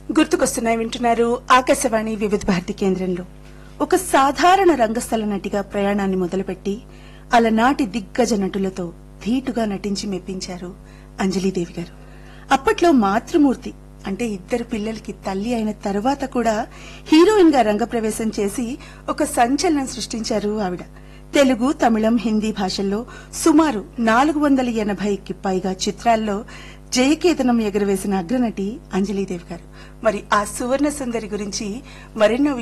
గుర్తుకొస్తున్నాయి వింటున్నారు ఆకాశవాణి వివిధ భారతి కేంద్రంలో ఒక సాధారణ రంగస్థల నటిగా ప్రయాణాన్ని మొదలుపెట్టి అలనాటి దిగ్గజ నటులతో ధీటుగా నటించి మెప్పించారు అంజలీదేవి గారు అప్పట్లో మాతృమూర్తి అంటే ఇద్దరు పిల్లలకి తల్లి అయిన తర్వాత కూడా హీరోయిన్ గా రంగప్రవేశం చేసి ఒక సంచలనం సృష్టించారు ఆవిడ తెలుగు తమిళం హిందీ భాషల్లో సుమారు నాలుగు వందల ఎనభైకి పైగా చిత్రాల్లో జయకేతనం ఎగురవేసిన అగ్రనటి అంజలీదేవి గారు మరి ఆ సువర్ణ సుందరి గురించి మరెన్నో